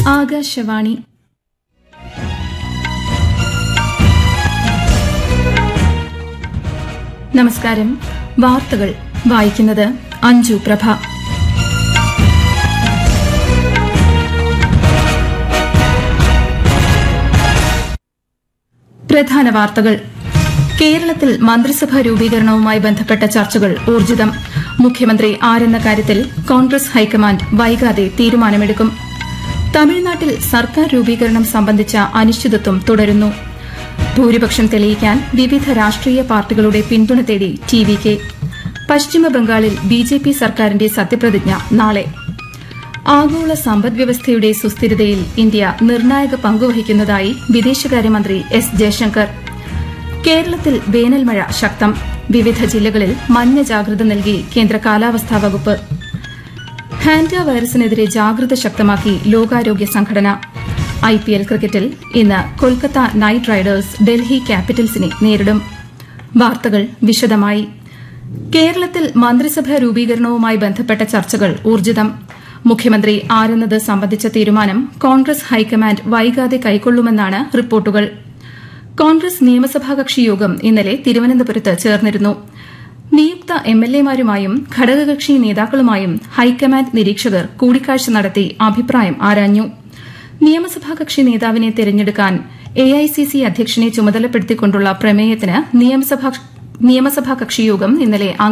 ആകാശവാണി നമസ്കാരം വാർത്തകൾ വായിക്കുന്നത് അഞ്ജു പ്രഭ പ്രധാന വാർത്തകൾ കേരളത്തിൽ മന്ത്രിസഭാ രൂപീകരണവുമായി ബന്ധപ്പെട്ട ചർച്ചകൾ ഊർജിതം മുഖ്യമന്ത്രി ആരെന്ന കാര്യത്തിൽ കോൺഗ്രസ് ഹൈക്കമാൻഡ് വൈകാതെ തീരുമാനമെടുക്കും തമിഴ്നാട്ടിൽ സർക്കാർ രൂപീകരണം സംബന്ധിച്ച അനിശ്ചിതത്വം തുടരുന്നു ഭൂരിപക്ഷം തെളിയിക്കാൻ വിവിധ രാഷ്ട്രീയ പാർട്ടികളുടെ പിന്തുണ തേടി ടി വി കെ പശ്ചിമബംഗാളിൽ ബി ജെ പി സർക്കാരിന്റെ സത്യപ്രതിജ്ഞ നാളെ ആഗോള സമ്പദ്വ്യവസ്ഥയുടെ സുസ്ഥിരതയിൽ ഇന്ത്യ നിർണായക പങ്കുവഹിക്കുന്നതായി വിദേശകാര്യമന്ത്രി എസ് ജയശങ്കർ കേരളത്തിൽ വേനൽമഴ ശക്തം വിവിധ ജില്ലകളിൽ മഞ്ഞ ജാഗ്രത നൽകി കേന്ദ്ര കാലാവസ്ഥാ വകുപ്പ് ഹാൻഡ വൈറസിനെതിരെ ജാഗ്രത ശക്തമാക്കി ലോകാരോഗ്യ സംഘടന ഐ പി എൽ ക്രിക്കറ്റിൽ ഇന്ന് കൊൽക്കത്ത നൈറ്റ് റൈഡേഴ്സ് ഡൽഹി ക്യാപിറ്റൽസിനെ നേരിടും വാർത്തകൾ വിശദമായി കേരളത്തിൽ മന്ത്രിസഭാ രൂപീകരണവുമായി ബന്ധപ്പെട്ട ചർച്ചകൾ ഊർജിതം മുഖ്യമന്ത്രി ആരെന്നത് സംബന്ധിച്ച തീരുമാനം കോൺഗ്രസ് ഹൈക്കമാൻഡ് വൈകാതെ കൈക്കൊള്ളുമെന്നാണ് റിപ്പോർട്ടുകൾ കോൺഗ്രസ് നിയമസഭാ കക്ഷി യോഗം ഇന്നലെ തിരുവനന്തപുരത്ത് ചേർന്നിരുന്നു നിയുക്ത എംഎൽഎമാരുമായും ഘടകകക്ഷി നേതാക്കളുമായും ഹൈക്കമാൻഡ് നിരീക്ഷകർ കൂടിക്കാഴ്ച നടത്തി അഭിപ്രായം ആരാഞ്ഞു നിയമസഭാ കക്ഷി നേതാവിനെ തെരഞ്ഞെടുക്കാൻ എഐസിസി അധ്യക്ഷനെ ചുമതലപ്പെടുത്തിക്കൊണ്ടുള്ള പ്രമേയത്തിന് നിയമസഭാ കക്ഷിയോഗം ഇന്നലെ